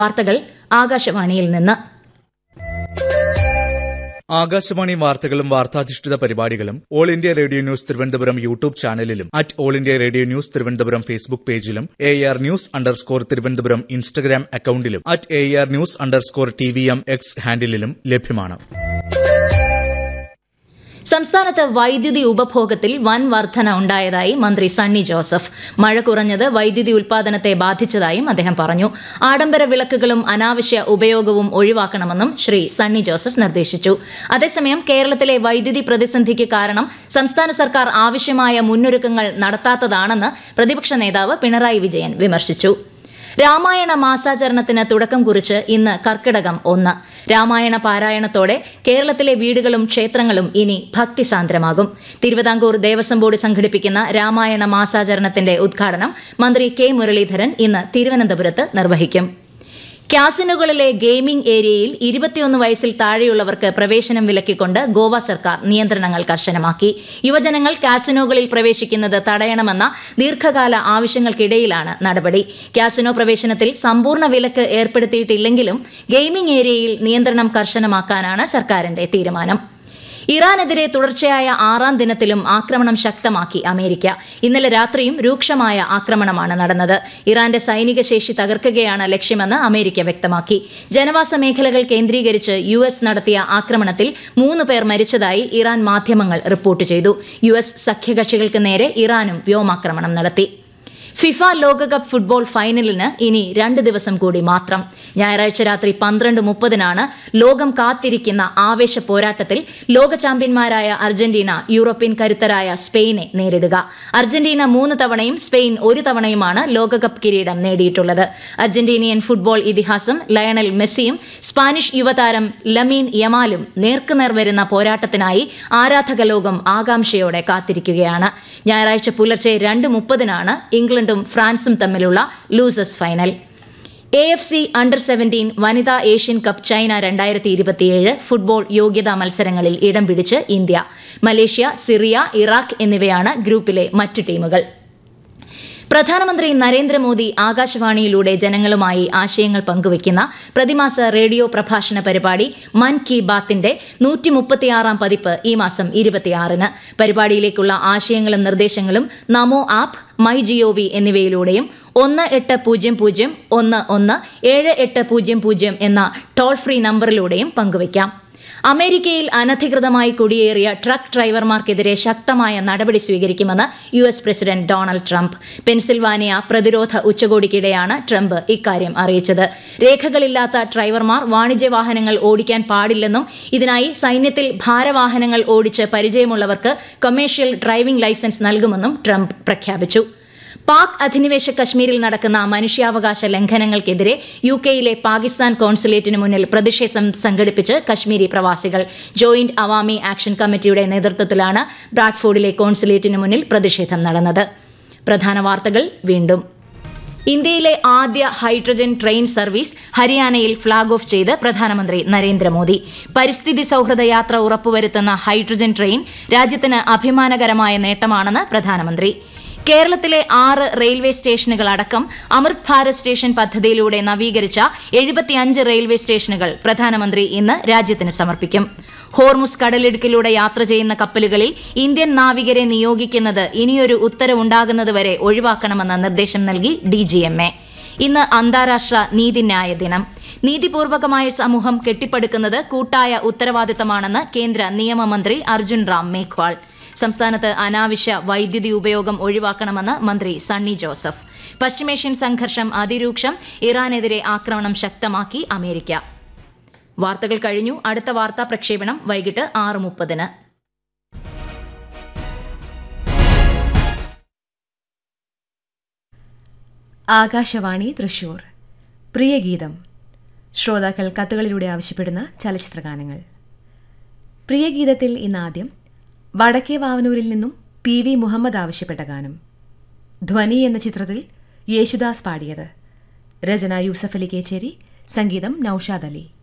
വാർത്തകൾ ആകാശവാണിയിൽ നിന്ന് ആകാശവാണി വാർത്തകളും വാർത്താധിഷ്ഠിത പരിപാടികളും all India radio news Thiruvananthapuram YouTube ചാനലിലും at all India radio news Thiruvananthapuram Facebook പേജിലും A R news underscore Thiruvananthapuram Instagram അക്കൌണ്ടിലും at A R news underscore T V M X ഹാൻഡിലും ലഭ്യമാണ് സംസ്ഥാനത്ത് വൈദ്യുതി ഉപഭോഗത്തിൽ വൻ വർധന ഉണ്ടായതായി മന്ത്രി സണ്ണി ജോസഫ് മഴ കുറഞ്ഞത് വൈദ്യുതി ഉൽപാദനത്തെ ബാധിച്ചതായും അദ്ദേഹം പറഞ്ഞു ആഡംബര വിളക്കുകളും അനാവശ്യ ഉപയോഗവും ഒഴിവാക്കണമെന്നും ശ്രീ സണ്ണി ജോസഫ് നിർദ്ദേശിച്ചു അതേസമയം കേരളത്തിലെ വൈദ്യുതി പ്രതിസന്ധിക്ക് കാരണം സംസ്ഥാന സർക്കാർ ആവശ്യമായ മുന്നൊരുക്കങ്ങൾ നടത്താത്തതാണെന്ന് പ്രതിപക്ഷ നേതാവ് പിണറായി വിജയൻ വിമർശിച്ചു രാമായണ മാസാചരണത്തിന് തുടക്കം കുറിച്ച് ഇന്ന് കർക്കിടകം ഒന്ന് രാമായണ പാരായണത്തോടെ കേരളത്തിലെ വീടുകളും ക്ഷേത്രങ്ങളും ഇനി ഭക്തിസാന്ദ്രമാകും തിരുവിതാംകൂർ ദേവസ്വം ബോർഡ് സംഘടിപ്പിക്കുന്ന രാമായണ മാസാചരണത്തിന്റെ ഉദ്ഘാടനം മന്ത്രി കെ മുരളീധരൻ ഇന്ന് തിരുവനന്തപുരത്ത് നിർവഹിക്കും ക്യാസിനുകളിലെ ഗെയിമിംഗ് ഏരിയയിൽ ഇരുപത്തിയൊന്ന് വയസ്സിൽ താഴെയുള്ളവർക്ക് പ്രവേശനം വിലക്കിക്കൊണ്ട് ഗോവ സർക്കാർ നിയന്ത്രണങ്ങൾ കർശനമാക്കി യുവജനങ്ങൾ കാസിനോകളിൽ പ്രവേശിക്കുന്നത് തടയണമെന്ന ദീർഘകാല ആവശ്യങ്ങൾക്കിടയിലാണ് നടപടി കാസിനോ പ്രവേശനത്തിൽ സമ്പൂർണ്ണ വിലക്ക് ഏർപ്പെടുത്തിയിട്ടില്ലെങ്കിലും ഗെയിമിംഗ് ഏരിയയിൽ നിയന്ത്രണം കർശനമാക്കാനാണ് സർക്കാരിന്റെ തീരുമാനം ഇറാനെതിരെ തുടർച്ചയായ ആറാം ദിനത്തിലും ആക്രമണം ശക്തമാക്കി അമേരിക്ക ഇന്നലെ രാത്രിയും രൂക്ഷമായ ആക്രമണമാണ് നടന്നത് ഇറാന്റെ സൈനിക ശേഷി തകർക്കുകയാണ് ലക്ഷ്യമെന്ന് അമേരിക്ക വ്യക്തമാക്കി ജനവാസ മേഖലകൾ കേന്ദ്രീകരിച്ച് യു എസ് നടത്തിയ ആക്രമണത്തിൽ മൂന്ന് പേർ മരിച്ചതായി ഇറാൻ മാധ്യമങ്ങൾ റിപ്പോർട്ട് ചെയ്തു യു എസ് സഖ്യകക്ഷികൾക്ക് നേരെ ഇറാനും വ്യോമാക്രമണം നടത്തി ഫിഫ ലോകകപ്പ് ഫുട്ബോൾ ഫൈനലിന് ഇനി രണ്ട് ദിവസം കൂടി മാത്രം ഞായറാഴ്ച രാത്രി പന്ത്രണ്ട് മുപ്പതിനാണ് ലോകം കാത്തിരിക്കുന്ന ആവേശ പോരാട്ടത്തിൽ ലോക ചാമ്പ്യന്മാരായ അർജന്റീന യൂറോപ്യൻ കരുത്തരായ സ്പെയിനെ നേരിടുക അർജന്റീന മൂന്ന് തവണയും സ്പെയിൻ ഒരു തവണയുമാണ് ലോകകപ്പ് കിരീടം നേടിയിട്ടുള്ളത് അർജന്റീനിയൻ ഫുട്ബോൾ ഇതിഹാസം ലയണൽ മെസ്സിയും സ്പാനിഷ് യുവതാരം ലമീൻ യമാലും നേർക്കുനേർ വരുന്ന പോരാട്ടത്തിനായി ആരാധക ലോകം ആകാംക്ഷയോടെ കാത്തിരിക്കുകയാണ് ഞായറാഴ്ച പുലർച്ചെ രണ്ട് മുപ്പതിനാണ് ഇംഗ്ലണ്ടും ഫ്രാൻസും തമ്മിലുള്ള losers final A F C under seventeen വനിതാ ഏഷ്യൻ കപ്പ് ചൈന രണ്ടായിരത്തി ഇരുപത്തിയേഴ് ഫുട്ബോൾ യോഗ്യതാ മത്സരങ്ങളിൽ ഇടം പിടിച്ച് ഇന്ത്യ മലേഷ്യ സിറിയ ഇറാഖ് എന്നിവയാണ് ഗ്രൂപ്പിലെ മറ്റു ടീമുകൾ പ്രധാനമന്ത്രി നരേന്ദ്രമോദി ആകാശവാണിയിലൂടെ ജനങ്ങളുമായി ആശയങ്ങൾ പങ്കുവയ്ക്കുന്ന പ്രതിമാസ റേഡിയോ പ്രഭാഷണ പരിപാടി മൻ കി ബാത്തിന്റെ നൂറ്റി മുപ്പത്തിയാറാം പതിപ്പ് ഈ മാസം ഇരുപത്തിയാറിന് പരിപാടിയിലേക്കുള്ള ആശയങ്ങളും നിർദ്ദേശങ്ങളും നമോ ആപ്പ് മൈ ജിഒവി എന്നിവയിലൂടെയും ഒന്ന് എട്ട് പൂജ്യം പൂജ്യം ഒന്ന് ഒന്ന് ഏഴ് എട്ട് പൂജ്യം പൂജ്യം എന്ന ടോൾ ഫ്രീ നമ്പറിലൂടെയും പങ്കുവയ്ക്കാം അമേരിക്കയിൽ അനധികൃതമായി കുടിയേറിയ ട്രക്ക് ഡ്രൈവർമാർക്കെതിരെ ശക്തമായ നടപടി സ്വീകരിക്കുമെന്ന് U S president Donald Trump Pennsylvania പ്രതിരോധ ഉച്ചകോടിക്കിടെയാണ് ട്രംപ് ഇക്കാര്യം അറിയിച്ചത് രേഖകളില്ലാത്ത ഡ്രൈവർമാർ വാണിജ്യ വാഹനങ്ങൾ ഓടിക്കാൻ പാടില്ലെന്നും ഇതിനായി സൈന്യത്തിൽ ഭാരവാഹനങ്ങൾ ഓടിച്ച് പരിചയമുള്ളവർക്ക് കൊമേഴ്ഷ്യൽ ഡ്രൈവിംഗ് ലൈസൻസ് നൽകുമെന്നും ട്രംപ് പ്രഖ്യാപിച്ചു പാക് അധിനിവേശ കശ്മീരിൽ നടക്കുന്ന മനുഷ്യാവകാശ ലംഘനങ്ങൾക്കെതിരെ യു കെയിലെ പാകിസ്ഥാൻ കോൺസുലേറ്റിന് മുന്നിൽ പ്രതിഷേധം സംഘടിപ്പിച്ച് കശ്മീരി പ്രവാസികൾ ജോയിന്റ് അവാമി ആക്ഷൻ കമ്മിറ്റിയുടെ നേതൃത്വത്തിലാണ് ബ്രാഡ്ഫോർഡിലെ കോൺസുലേറ്റിന് മുന്നിൽ പ്രതിഷേധം നടന്നത് പ്രധാന വാർത്തകൾ വീണ്ടും ഇന്ത്യയിലെ ആദ്യ ഹൈഡ്രജൻ ട്രെയിൻ സർവീസ് ഹരിയാനയിൽ ഫ്ളാഗ് ഓഫ് ചെയ്ത് പ്രധാനമന്ത്രി നരേന്ദ്രമോദി പരിസ്ഥിതി സൌഹൃദ യാത്ര ഉറപ്പുവരുത്തുന്ന ഹൈഡ്രജൻ ട്രെയിൻ രാജ്യത്തിന് അഭിമാനകരമായ നേട്ടമാണെന്ന് പ്രധാനമന്ത്രി കേരളത്തിലെ ആറ് റെയിൽവേ സ്റ്റേഷനുകൾ അടക്കം അമൃത് ഭാരത് സ്റ്റേഷൻ പദ്ധതിയിലൂടെ നവീകരിച്ച എഴുപത്തിയഞ്ച് റെയിൽവേ സ്റ്റേഷനുകൾ പ്രധാനമന്ത്രി ഇന്ന് രാജ്യത്തിന് സമർപ്പിക്കും ഹോർമുസ് കടലിടുക്കിലൂടെ യാത്ര ചെയ്യുന്ന കപ്പലുകളിൽ ഇന്ത്യൻ നാവികരെ നിയോഗിക്കുന്നത് ഇനിയൊരു ഉത്തരവുണ്ടാകുന്നതുവരെ ഒഴിവാക്കണമെന്ന നിർദ്ദേശം നൽകി ഡിജിഎംഎ ഇന്ന് അന്താരാഷ്ട്ര നീതിന്യായ ദിനം നീതിപൂർവകമായ സമൂഹം കെട്ടിപ്പടുക്കുന്നത് കൂട്ടായ ഉത്തരവാദിത്തമാണെന്ന് കേന്ദ്ര നിയമമന്ത്രി അർജുൻ റാം മേഘ്വാൾ സംസ്ഥാനത്ത് അനാവശ്യ വൈദ്യുതി ഉപയോഗം ഒഴിവാക്കണമെന്ന് മന്ത്രി സണ്ണി ജോസഫ് പശ്ചിമേഷ്യൻ സംഘർഷം അതിരൂക്ഷം ഇറാനെതിരെ ആക്രമണം ശക്തമാക്കി അമേരിക്ക വാർത്തകൾ കഴിഞ്ഞു അടുത്ത വാർത്താ പ്രക്ഷേപണം വൈകിട്ട് ആറ് മുപ്പതിന് ആകാശവാണി തൃശൂർ പ്രിയഗീതം ശ്രോതാക്കൾ കത്തുകളിലൂടെ ആവശ്യപ്പെടുന്ന ചലച്ചിത്രഗാനങ്ങൾ പ്രിയഗീതത്തിൽ ഇന്നാദ്യം വടക്കേ വാവനൂരിൽ നിന്നും പി വി മുഹമ്മദ് ആവശ്യപ്പെട്ട ഗാനം ധ്വനി എന്ന ചിത്രത്തിൽ യേശുദാസ് പാടിയത് രചന യൂസഫ് അലി കേച്ചേരി സംഗീതം നൌഷാദ് അലി